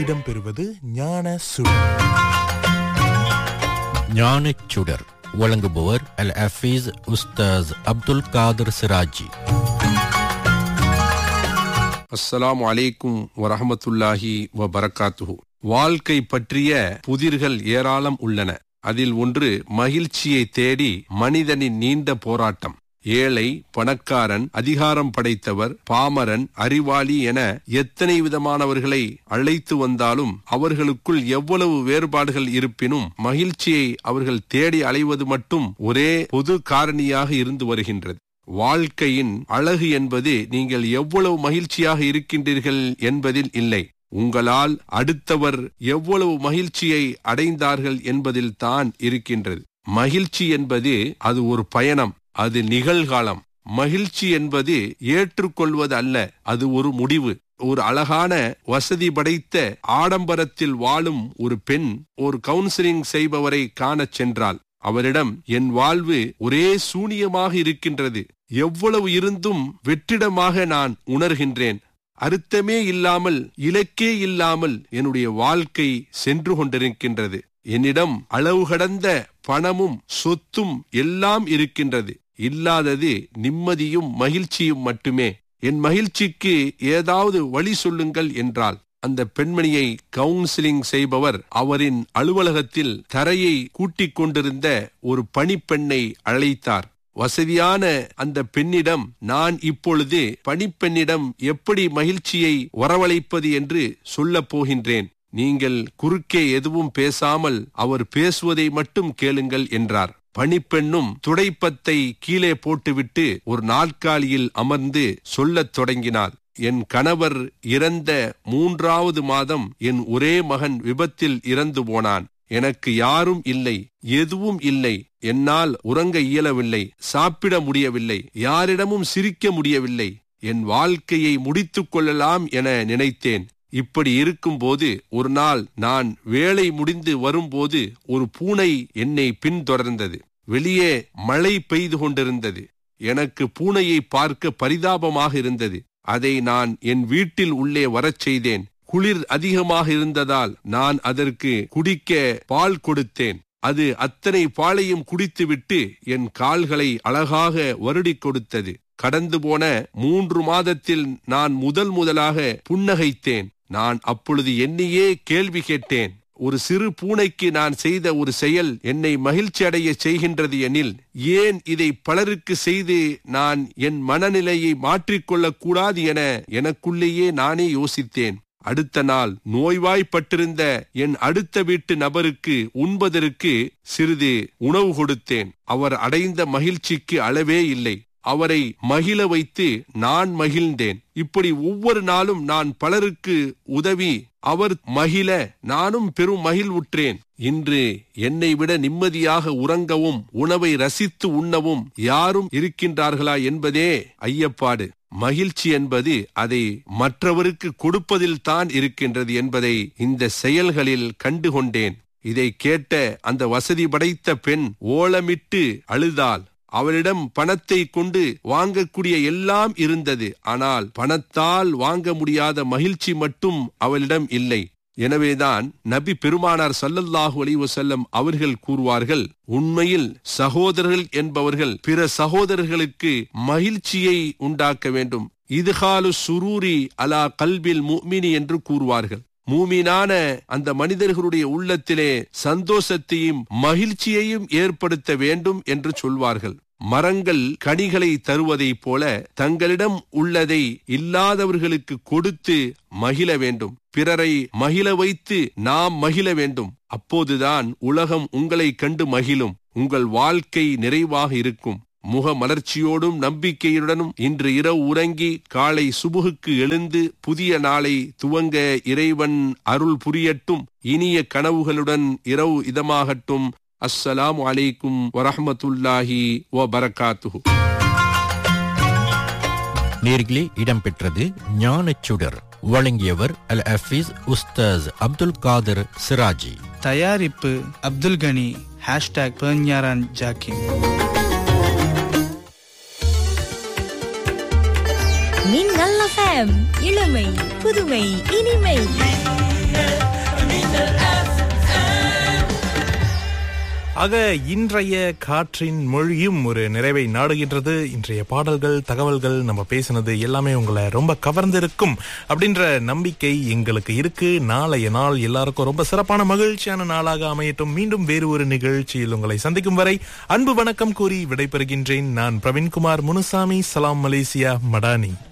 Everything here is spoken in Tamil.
இடம்பெறுவது ஞான சுடர் ஞானச் சுடர் வழங்குபவர் அல் ஹஃபீஸ் உஸ்தாஸ் அப்துல் காதர் சிராஜி அஸ்ஸலாமு அலைக்கும் வரஹமத்துல்லாஹி வ பரக்காத்துஹு வாழ்க்கை பற்றிய புதிர்கள் ஏராளம் உள்ளன அதில் ஒன்று மகிழ்ச்சியை தேடி மனிதனின் நீண்ட போராட்டம் ஏழை பணக்காரன் அதிகாரம் படைத்தவர் பாமரன் அறிவாளி என எத்தனை விதமானவர்களை அழைத்து வந்தாலும் அவர்களுக்குள் எவ்வளவு வேறுபாடுகள் இருப்பினும் மகிழ்ச்சியை அவர்கள் தேடி அலைவது மட்டும் ஒரே பொது காரணியாக இருந்து வருகின்றது வாழ்க்கையின் அழகு என்பது நீங்கள் எவ்வளவு மகிழ்ச்சியாக இருக்கின்றீர்கள் என்பதில் இல்லை உங்களால் அடுத்தவர் எவ்வளவு மகிழ்ச்சியை அடைந்தார்கள் என்பதில் தான் இருக்கின்றது மகிழ்ச்சி என்பது அது ஒரு பயணம் அது நிகழ்காலம் மகிழ்ச்சி என்பது ஏற்றுக்கொள்வது அல்ல அது ஒரு முடிவு ஒரு அழகான வசதி படைத்த ஆடம்பரத்தில் வாழும் ஒரு பெண் ஒரு கவுன்சிலிங் செய்பவரை காணச் சென்றாள் அவரிடம் என் வாழ்வு ஒரே சூனியமாக இருக்கின்றது எவ்வளவு இருந்தும் வெற்றிடமாக நான் உணர்கின்றேன் அர்த்தமே இல்லாமல் இலக்கே இல்லாமல் என்னுடைய வாழ்க்கை சென்று கொண்டிருக்கின்றது என்னிடம் அளவு கடந்த பணமும் சொத்தும் எல்லாம் இருக்கின்றது இல்லாதது நிம்மதியும் மகிழ்ச்சியும் மட்டுமே என் மகிழ்ச்சிக்கு ஏதாவது வழி சொல்லுங்கள் என்றால் அந்த பெண்மணியை கவுன்சிலிங் செய்பவர் அவரின் அலுவலகத்தில் தரையை கூட்டிக் கொண்டிருந்த ஒரு பணிப்பெண்ணை அழைத்தார் வசதியான அந்த பெண்ணிடம் நான் இப்பொழுது பணிப்பெண்ணிடம் எப்படி மகிழ்ச்சியை வரவழைப்பது என்று சொல்லப் போகின்றேன் நீங்கள் குறுக்கே எதுவும் பேசாமல் அவர் பேசுவதை மட்டும் கேளுங்கள் என்றார் பணிப்பெண்ணும் துடைப்பத்தை கீழே போட்டுவிட்டு ஒரு நாற்காலியில் அமர்ந்து சொல்லத் தொடங்கினார் என் கணவர் இறந்த மூன்றாவது மாதம் என் ஒரே மகன் விபத்தில் இறந்து போனான் எனக்கு யாரும் இல்லை எதுவும் இல்லை என்னால் உறங்க இயலவில்லை சாப்பிட முடியவில்லை யாரிடமும் சிரிக்க முடியவில்லை என் வாழ்க்கையை முடித்துக் கொள்ளலாம் என நினைத்தேன் இப்படி இருக்கும்போது ஒரு நாள் நான் வேலை முடிந்து வரும்போது ஒரு பூனை என்னை பின்தொடர்ந்தது வெளியே மழை பெய்து கொண்டிருந்தது எனக்கு பூனையை பார்க்க பரிதாபமாக இருந்தது அதை நான் என் வீட்டில் உள்ளே வரச் செய்தேன் குளிர் அதிகமாக இருந்ததால் நான் அதற்கு குடிக்க பால் கொடுத்தேன் அது அத்தனை பாலையும் குடித்துவிட்டு என் கால்களை அழகாக வருடி கொடுத்தது கடந்து போன மூன்று மாதத்தில் நான் முதல் முதலாக புன்னகைத்தேன் நான் அப்பொழுது என்னையே கேள்வி கேட்டேன் ஒரு சிறு பூனைக்கு நான் செய்த ஒரு செயல் என்னை மகிழ்ச்சி அடைய செய்கின்றது எனில் ஏன் இதை பலருக்கு செய்து நான் என் மனநிலையை மாற்றிக்கொள்ளக் கூடாது என எனக்குள்ளேயே நானே யோசித்தேன் அடுத்த நாள் நோய்வாய்ப்பட்டிருந்த என் அடுத்த வீட்டு நபருக்கு உண்பதற்கு சிறிது உணவு கொடுத்தேன் அவர் அடைந்த மகிழ்ச்சிக்கு அளவே இல்லை அவரை மகிழ வைத்து நான் மகிழ்ந்தேன் இப்படி ஒவ்வொரு நாளும் நான் பலருக்கு உதவி அவர் மகிழ நானும் பெரும் மகிழ்வுற்றேன் இன்று என்னை விட நிம்மதியாக உறங்கவும் உணவை ரசித்து உண்ணவும் யாரும் இருக்கின்றார்களா என்பதே ஐயப்பாடு மகிழ்ச்சி என்பது அதை மற்றவருக்கு கொடுப்பதில் தான் இருக்கின்றது என்பதை இந்த செயல்களில் கண்டுகொண்டேன் இதை கேட்ட அந்த வசதி படைத்த பெண் ஓலமிட்டு அழுதாள் அவளிடம் பணத்தை கொண்டு வாங்கக்கூடிய எல்லாம் இருந்தது ஆனால் பணத்தால் வாங்க முடியாத மகிழ்ச்சி மட்டும் அவளிடம் இல்லை எனவேதான் நபி பெருமானார் சல்லல்லாஹு அலைவசல்லம் அவர்கள் கூறுவார்கள் உண்மையில் சகோதரர்கள் என்பவர்கள் பிற சகோதரர்களுக்கு மகிழ்ச்சியை உண்டாக்க வேண்டும் இதுகாலு சுரூரி அலா கல்பில் முக்மினி என்று கூறுவார்கள் மூமீனான அந்த மனிதர்களுடைய உள்ளத்திலே சந்தோஷத்தையும் மகிழ்ச்சியையும் ஏற்படுத்த வேண்டும் என்று சொல்வார்கள் மரங்கள் கனிகளை தருவதைப் போல தங்களிடம் உள்ளதை இல்லாதவர்களுக்கு கொடுத்து மகிழ வேண்டும் பிறரை மகிழ வைத்து நாம் மகிழ வேண்டும் அப்போதுதான் உலகம் உங்களை கண்டு மகிழும் உங்கள் வாழ்க்கை நிறைவாக இருக்கும் முக மலர்ச்சியோடும் நம்பிக்கையுடனும் இன்று இரவு உறங்கி காலை சுபுகுக்கு எழுந்து புதிய நாளை துவங்க இறைவன் அருள் புரியட்டும் இனிய கனவுகளுடன் இரவு இதமாகட்டும் அஸ்ஸலாமு அலைக்கும் வரஹமத்துல்லாஹி வ பரகாத்துஹு நேர்களே இடம்பெற்றது ஞானச் சுடர் வழங்கியவர் அல் ஹஃபீஸ் உஸ்தாஸ் அப்துல் காதர் சிராஜி தயாரிப்பு அப்துல் கனி ஹேஷ்டாக் பெர்ஞாரான் ஜாக்கிம் மின்னல் எஃப்எம் இளமை புதுமை இனிமை ஆக இன்றைய காற்றின் மொழியும் ஒரு நிறைவை நாடுகின்றது இன்றைய பாடல்கள் தகவல்கள் நம்ம பேசினது எல்லாமே உங்களை ரொம்ப கவர்ந்திருக்கும் அப்படின்ற நம்பிக்கை எங்களுக்கு இருக்கு நாளைய நாள் எல்லாருக்கும் ரொம்ப சிறப்பான மகிழ்ச்சியான நாளாக அமையட்டும் மீண்டும் வேறு ஒரு நிகழ்ச்சியில் உங்களை சந்திக்கும் வரை அன்பு வணக்கம் கூறி விடைபெறுகின்றேன் நான் பிரவீன்குமார் முனுசாமி சலாம் மலேசியா மடானி